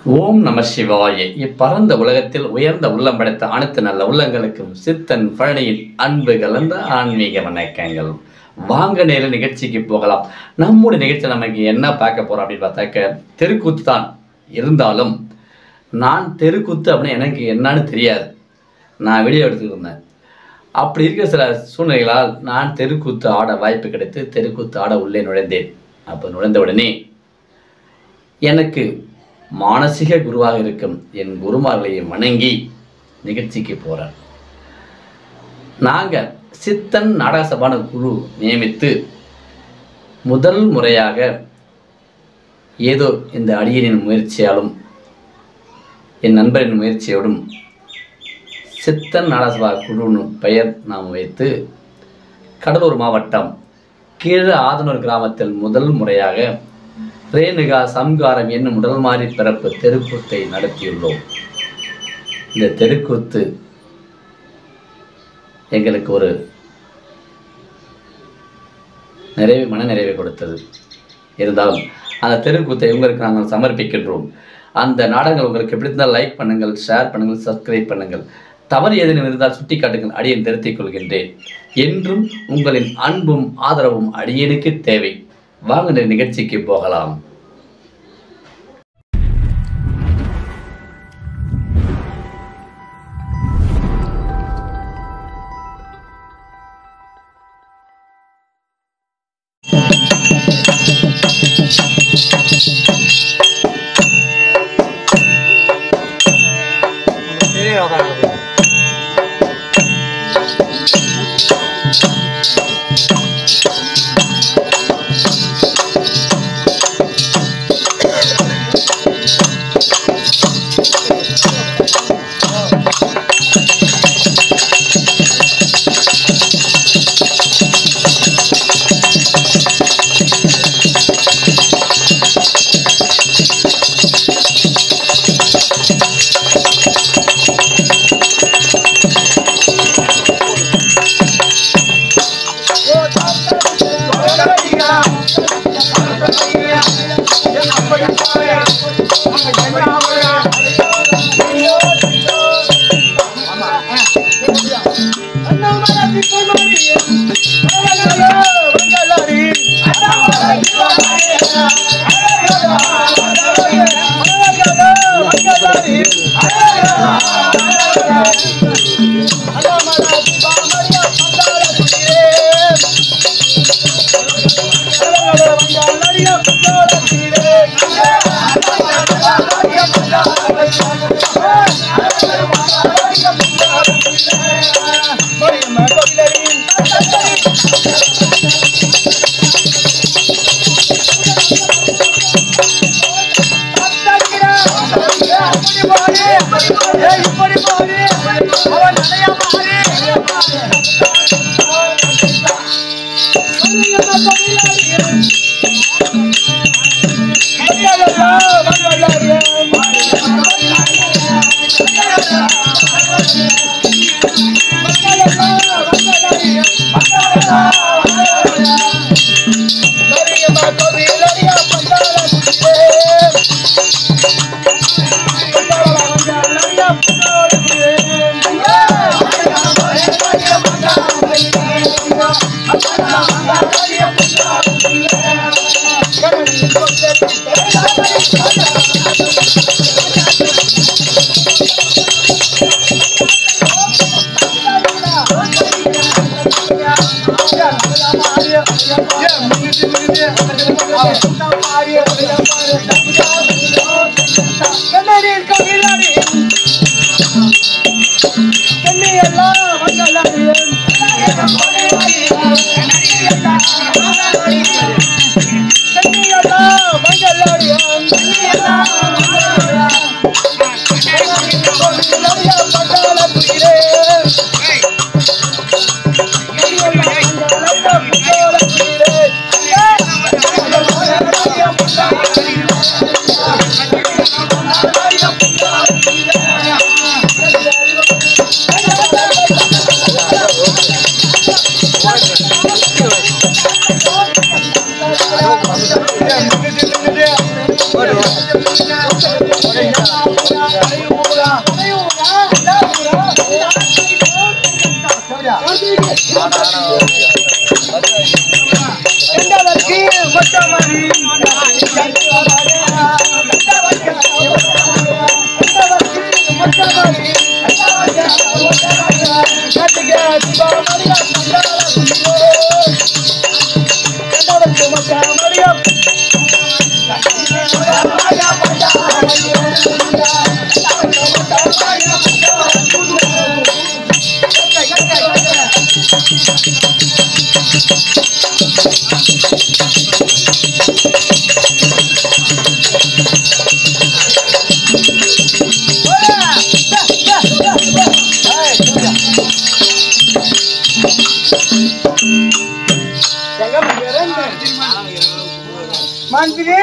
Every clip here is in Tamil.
ஓம் நம சிவாய இப்பரந்த உலகத்தில் உயர்ந்த உள்ளம் படைத்த அனைத்து நல்ல உள்ளங்களுக்கும் சித்தன் பழனியின் அன்பு கலந்த ஆன்மீக வணக்கங்கள் வாங்க நேர நிகழ்ச்சிக்கு போகலாம் நம்முடைய நிகழ்ச்சியில் நமக்கு என்ன பார்க்க போறோம் அப்படின்னு பார்த்தாக்க தெருக்கூத்து தான் இருந்தாலும் நான் தெருக்கூத்து அப்படின்னு எனக்கு என்னன்னு தெரியாது நான் வீடியோ எடுத்துக்கிட்டு இருந்தேன் அப்படி இருக்கிற சில சூழ்நிலைகளால் நான் தெருக்கூத்து ஆட வாய்ப்பு கிடைத்து தெருக்கூத்து ஆட உள்ளே நுழைந்தேன் அப்போ நுழைந்த உடனே எனக்கு மானசீக குருவாக இருக்கும் என் குருமார்களை வணங்கி நிகழ்ச்சிக்கு போகிறேன் நாங்கள் சித்தன் நாடகசபான குழு நியமித்து முதல் முறையாக ஏதோ இந்த அடியனின் முயற்சியாலும் என் நண்பரின் முயற்சியோடும் சித்தன் நாடகசபா குழுன்னு பெயர் நாம் வைத்து கடலூர் மாவட்டம் கீழ ஆதனூர் கிராமத்தில் முதல் முறையாக ரேணுகா சம்காரம் என்னும் உடல் மாறி பிறப்பு தெருக்கூத்தை நடத்தியுள்ளோம் இந்த தெருக்கூத்து எங்களுக்கு ஒரு நிறைவு மன நிறைவை கொடுத்தது இருந்தாலும் அந்த தெருக்கூத்தை உங்களுக்கு நாங்கள் சமர்ப்பிக்கின்றோம் அந்த நாடகங்கள் உங்களுக்கு பிடித்தால் லைக் பண்ணுங்கள் ஷேர் பண்ணுங்கள் சப்ஸ்கிரைப் பண்ணுங்கள் தவறு ஏதேனும் இருந்தால் சுட்டி காட்டுங்கள் அடியேன் திருத்திக் கொள்கின்றேன் என்றும் உங்களின் அன்பும் ஆதரவும் அடியேனுக்கு தேவை வாங்க இந்த நிகழ்ச்சிக்கு போகலாம் Yeah. கண்டவர்க்கு மொத்தமணி மந்திரி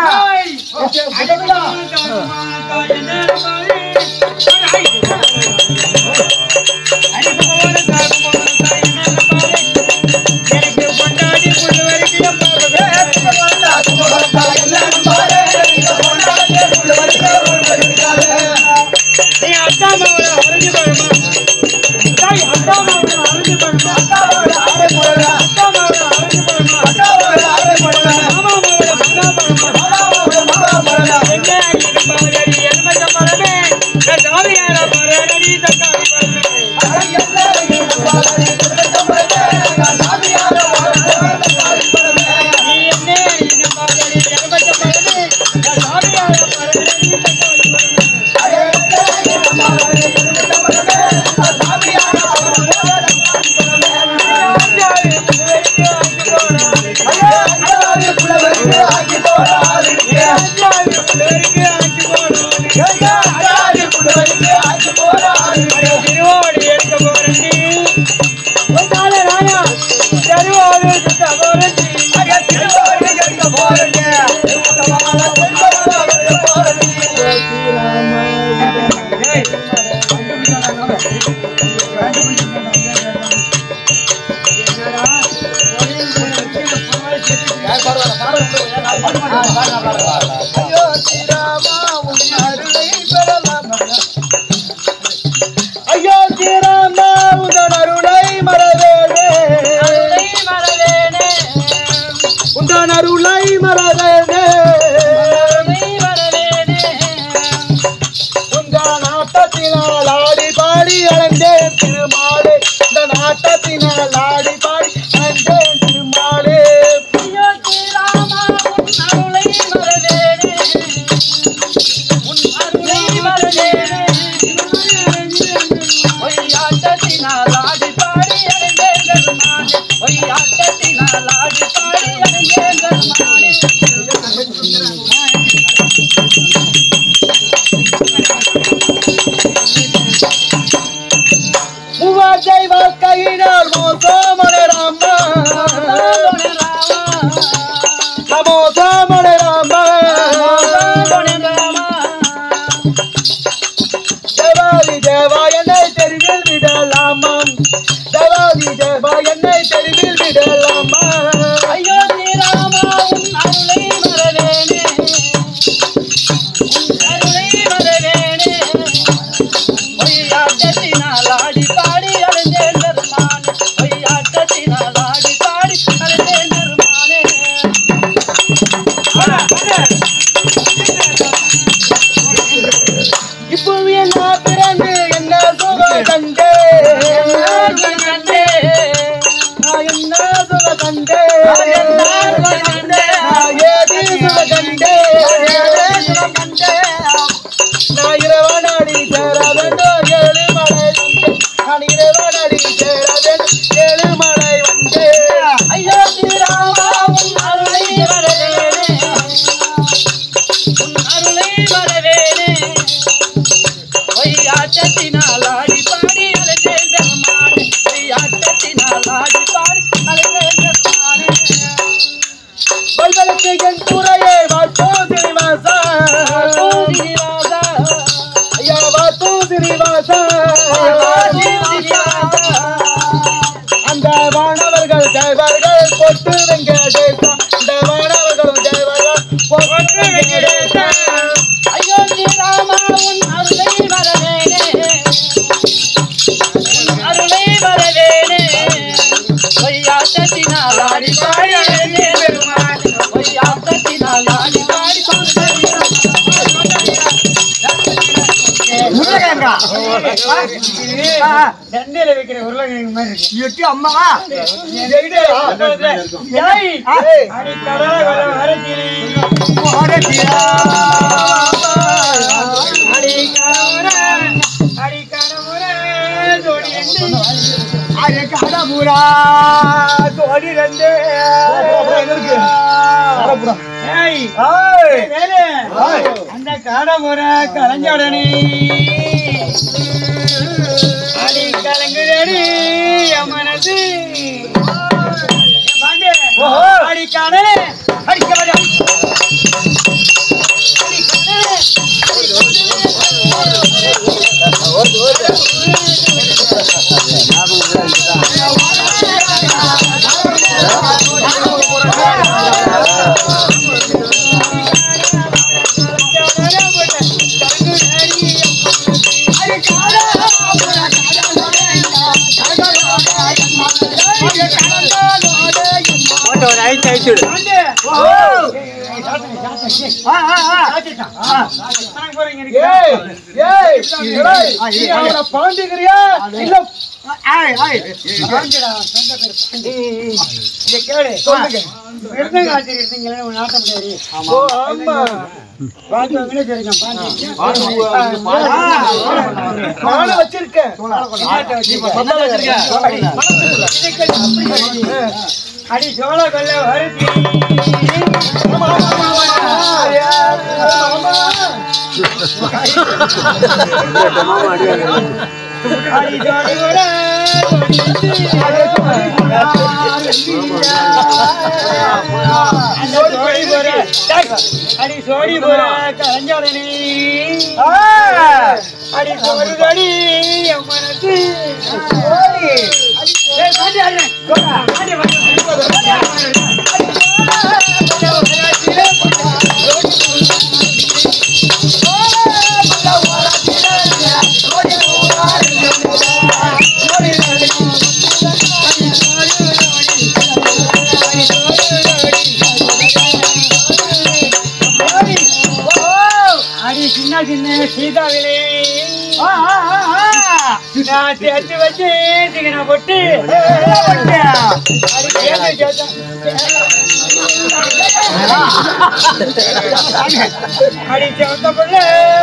ஐயோ ஸ்ரீராமா உந்தன் அருளை மறவேனே உந்தன் அருளை மறவேனே உந்தன் ஆட்டத்தினால் ஆடி பாடி அடைந்தேன் திருமாலே இந்த ஆட்டத்தினால் ஆடி பாடி அடைந்தேன் திருமாலே மூவாஜை வாழ்க்கையினால் மோசமனே ராமா மோசமனே ராமா தேவாதி தேவா என்னை தெருவில் விடலாமாம் தேவாதி தேவா என்னை தெருவில் விடலாமா ஐயோ ஸ்ரீராமா உன் அருளை மறவேனே உன் அருளை மறவேனே பொய்யாட்டத்தினால் ஆடி பாடி அலைந்தேன் பெருமானே பொய்யாட்டத்தினால் ஆடி பாடி அலைந்தேன் பெருமானே சந்தையில வைக்கிற உருளைக்கிழங்கு மாதிரி இருக்கு எட்டி அம்மாவா என்கிட்ட பக்கத்துல, ஏய், அடி கடலை கொலை வரத்திரி. அடி கணவரே, அடி கணவரே, ஜோடி ரெண்டு. அரே கடமுரா தோடி ரெண்டு ஏய், ஏய் வேலு, அந்த காடமுறை கலைஞ்சோடனே அடி கலங்குதடி என் மனசு பாண்டு, அடி கடலே அடி கடலே அடி கடலே ஏய் ஏய் ஏய் நீ அவனை பாண்டிக்கிறியா இல்ல சொல்லுங்க ஓ ஆமா நானும் வச்சிருக்கேன் அடி சோழ கொல்ல வருத்தி அடி ஜோடி கூட அடி சோடி போற கலைஞரணி அடி சோறுதடி என் மனசு ஏய், பாண்டி ஆடுறேன். பாண்டி, பாண்டி, அடி சின்ன சின்ன சீதாவிலே நான் சேர்த்து வச்சு சிக்கன போட்டு அடி சேர்த்து சேர்த்து அடி சேர்த்த பிள்ளை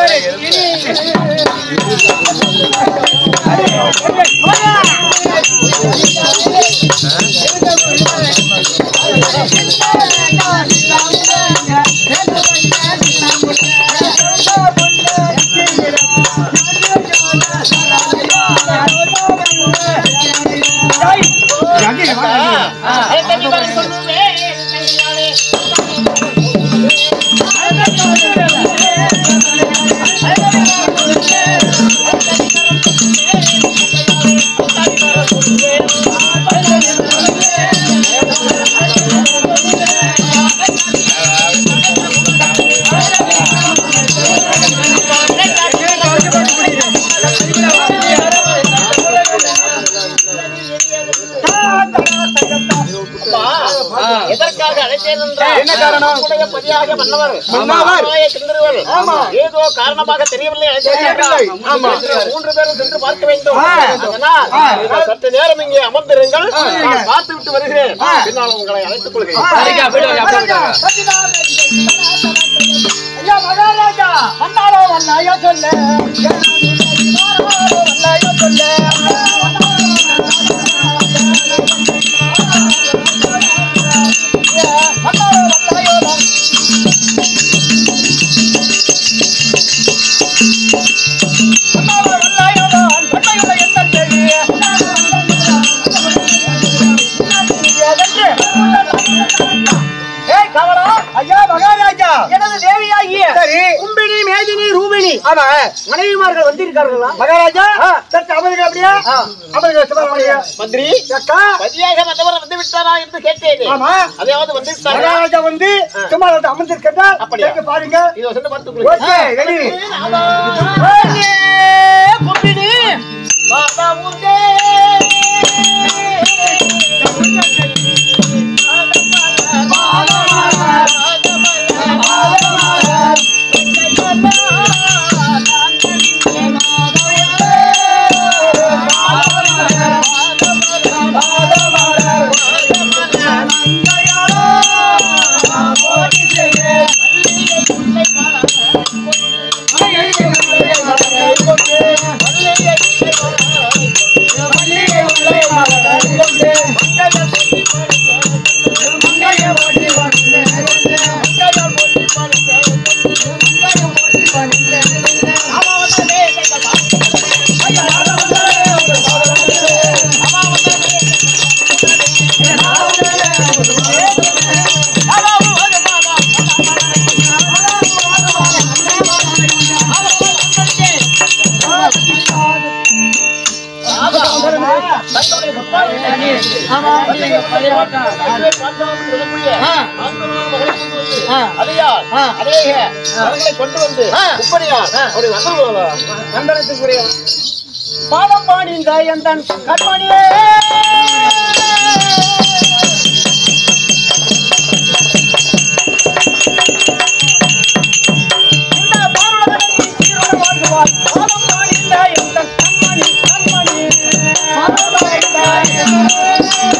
எதற்காக அழைத்தேன் என்றால் என்ன காரணம்? உடைய பதியாக மன்னவர் மன்னவர். ஆமாய கிண்டர்கள். ஆமா. ஏதோ காரணமாக தெரியவில்லை அழைத்தேன். தெரியவில்லை. ஆமா. நீங்கள் மூன்று பேரும் சென்று பார்க்க வேண்டும் ஆ. அதனால் நீங்கள் சற்று நேரம் இங்கே அமர்ந்திருங்கள் நான் பார்த்து விட்டு வருகிறேன் பின்னால் உங்களை அழைத்துக் கொள்கிறேன் சரிக்கா, போயிட்டு வாங்க, அப்படியே போயிட்டு வாங்க. ஐயா மகாராஜா வந்தாரோ வந்தாயோ சொல்ல வந்தாயோ சொல்ல வந்தாரோ வந்தாயோ வந்தாரோ வந்தாயோ பட்டையுள்ள எந்த தெரிய ஏய் கவலா ஐயா மகாராஜா எனது தேவியாகிய சரி கும்பினி மேதினி ரூபினி ஆமா மனைவிமார்கள் வந்திருக்கார்களா மகாராஜா சற்று அமருங்க அப்படியே அமருங்க சிவராமையா மந்திரி அக்கா பதியாக வந்தவர் வந்து விட்டாரா என்று கேட்டேன் ஆமா அதையாவது வந்து விட்டாரா மகாராஜா வந்து சும்மா வந்து அமர்ந்திருக்கிறார் அப்படியா? கேட்க பாருங்க இதோ சென்று பார்த்துக் கொள்கிறேன் ஓகே ரெடி கும்பினி பாபா உண்டே. ஆ ஆண்டவனை முத்தாடி ஆமா பள்ளிவாக்கம் கொண்டு வந்து உப்படியார் அவருடைய வசனம் கண்டனத்துக்குரிய பாதம் பாடிந்த எந்தன் கண்மணியே இந்த பாருலகத்தில் சீரோடு வாழ்வார். பாதம் பாடிந்த எந்தன் கண்மணி, கண்மணி. பாதம் பாடிந்த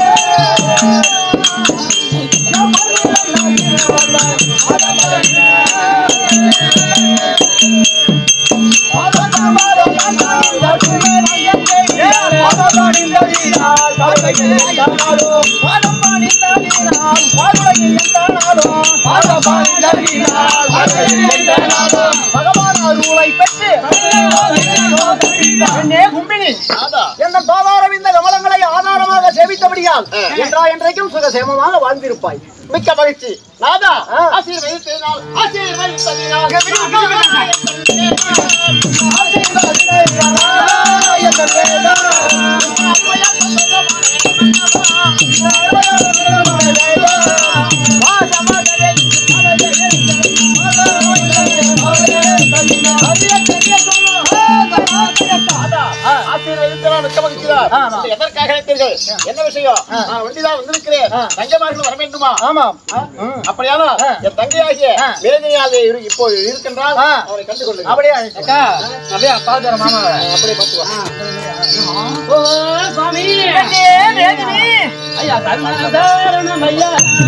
பகவான் அருளை பெற்று என்னே கும்பினி நாதா எந்த பாதாரம் இந்த கமலங்களை ஆதாரமாக சேவித்தபடியால் என்றா என்றைக்கும் சுகசேமமாக வாழ்ந்திருப்பாய் மிக்க மகிழ்ச்சி நாதா ஆ. ஆசீர்வதித்ததினால் ஆசீர்வதித்ததினால் நாதா, ஆசீர்வதித்ததினால் மிக்க மகிழ்ச்சிதான். ஆமா. இது எதற்காக அழைத்தீர்கள்? என்ன விஷயம் நான் வண்டிதான் வந்திருக்கிறேன் தங்கமார்கள் வர வேண்டுமா ஆமாம் அப்படியானால் ஆ. என் தங்கையாகிய ஆ. வேதனையாக இரு- இப்போ இருக்கின்றால் ஆ. அவரை கண்டு கொள்ளுங்கள் அப்படியே அழைச்சா அப்படியே பாதுகார மாமா அப்படியே பார்த்து வா. ஓ சுவாமி ஐயா கருணாதாரணம் ஐயா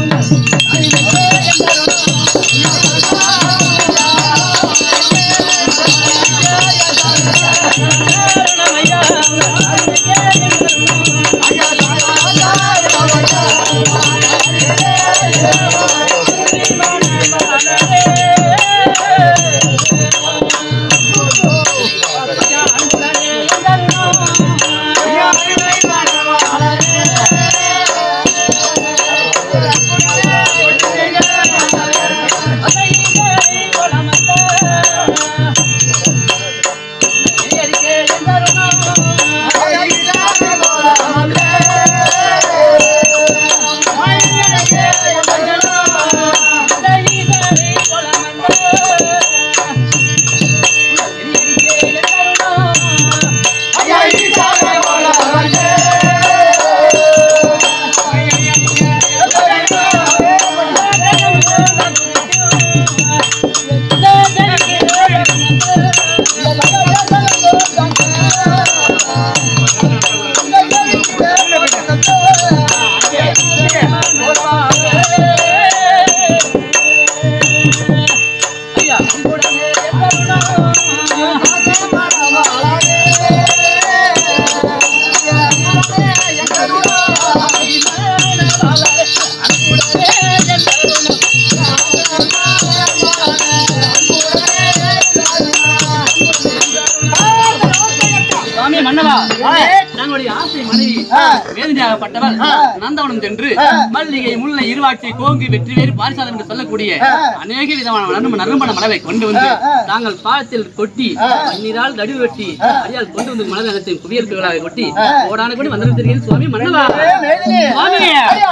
சுவாமி மன்னவா தங்களுடைய ஆசை மனைவி வேதனையாகப்பட்டவர் நந்தவனம் சென்று மல்லிகை முல்லை இருவாட்சி கோங்கு வெற்றி வேறு பாரிசாதம் என்று சொல்லக்கூடிய அநேக விதமான நறும நறுமண மலரை கொண்டு வந்து தாங்கள் பாதத்தில் கொட்டி பன்னீரால் நடுவு வெட்டி அடியால் கொண்டு வந்து மலர் நகரத்தின் குவியல்களாக கொட்டி ஓடான கூட வந்திருக்கிறீர்கள் சுவாமி மன்னவா சுவாமி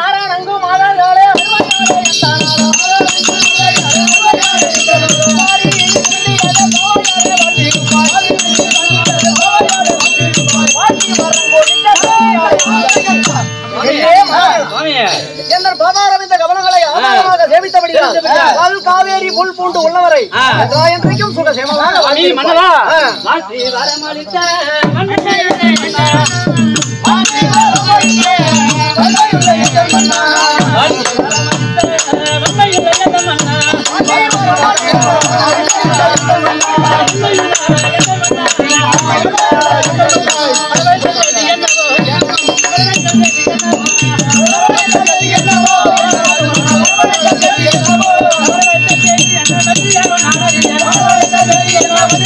சுவாமி என்னர் பாதாரம் இந்த கவனங்களை ஆதாரமாக சேவித்தபடியால் கல் காவேரி புல் பூண்டு உள்ளவரை ஆ. என்றா என்றைக்கும் சுகசேமமாக சுவாமி வாழ்ந்திருப்பாய். மன்னவா ஆ. வாசி வரமளித்த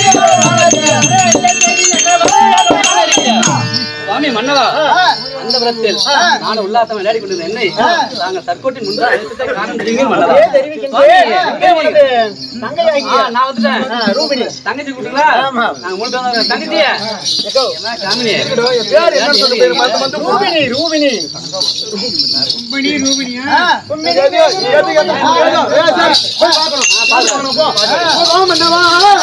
சுவாமி மன்னவா அந்த உள்ளத்தில் நான் உல்லாசம் விளையாடி கொண்டிருந்த என்னை நாங்கள் தற்கொட்டின் முன்னால் அழைத்ததை காரணம் தெரியுங்க மன்னவா ஏ தெரிவிக்கின்றேன் இங்கே உனது தங்கையாகிய ஆ, நான் வந்துட்டேன் ஆ, ரூபினி தங்கச்சி கூட்டுங்களா ஆமா. நாங்க மூணு பேரும் வரோம். தங்கச்சியா என்ன காமினி பேர் என்ன சொல்லு பேர் பார்த்து வந்து ரூபினி ரூபினி ஆ, உண்மையிலே எது, எது, எது? ஏ, சரி, போய் பார்க்கணும். பார்க்கணும், போ. போ, மன்னவா.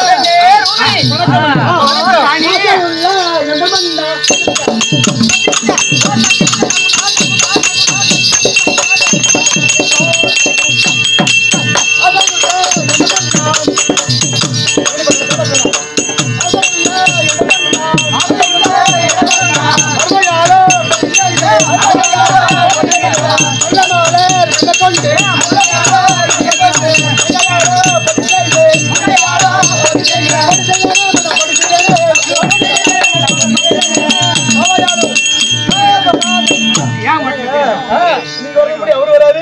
நீங்க வரும்படி அவரு வராரு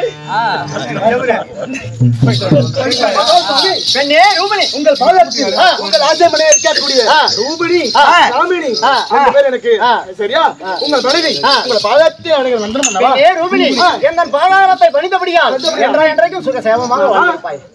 பெண்ணே ரூபினி உங்கள் பாதத்தில் உங்கள் ஆசைமனை இருக்கக்கூடிய ரூபிணி சாமினி ரெண்டு பேர் எனக்கு சரியா உங்கள் மனைவி உங்கள் பாதத்தை அணுகிற மந்திரம் பண்ணவா பெண்ணே ரூபினி எங்கள் பாதாளத்தை பணிந்தபடியால் என்றா என்றைக்கும் சுக சேமமாக வாழ்ந்திருப்பாய்